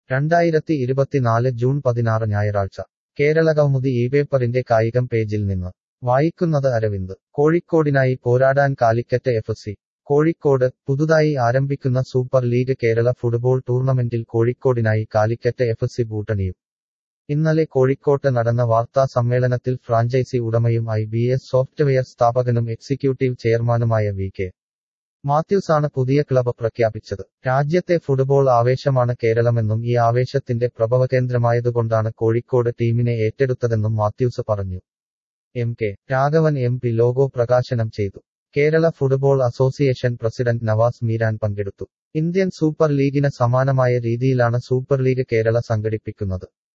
രണ്ടായിരത്തി ഇരുപത്തിനാല് ജൂൺ പതിനാറ് ഞായറാഴ്ച കേരളകൗമുദി ഈ പേപ്പറിന്റെ കായികം പേജിൽ നിന്ന് വായിക്കുന്നത് അരവിന്ദ് കോഴിക്കോടിനായി പോരാടാൻ കാലിക്കറ്റ് എഫ് സി കോഴിക്കോട് പുതുതായി ആരംഭിക്കുന്ന സൂപ്പർ ലീഗ് കേരള ഫുട്ബോൾ ടൂർണമെന്റിൽ കോഴിക്കോടിനായി കാലിക്കറ്റ് എഫ് സി ബൂട്ടണിയും ഇന്നലെ കോഴിക്കോട്ട് നടന്ന വാർത്താ സമ്മേളനത്തിൽ ഫ്രാഞ്ചൈസി ഉടമയും ഐ ബി എസ് സോഫ്റ്റ്വെയർ സ്ഥാപകനും എക്സിക്യൂട്ടീവ് ചെയർമാനുമായ വി കെ മാത്യൂസാണ് പുതിയ ക്ലബ് പ്രഖ്യാപിച്ചത് രാജ്യത്തെ ഫുട്ബോൾ ആവേശമാണ് കേരളമെന്നും ഈ ആവേശത്തിന്റെ പ്രഭവകേന്ദ്രമായതുകൊണ്ടാണ് കോഴിക്കോട് ടീമിനെ ഏറ്റെടുത്തതെന്നും മാത്യൂസ് പറഞ്ഞു M K Raghavan M P logo പ്രകാശനം ചെയ്തു Kerala football association president Navas Meeran പങ്കെടുത്തു ഇന്ത്യൻ സൂപ്പർ ലീഗിന് സമാനമായ രീതിയിലാണ് സൂപ്പർ ലീഗ് കേരള സംഘടിപ്പിക്കുന്നത്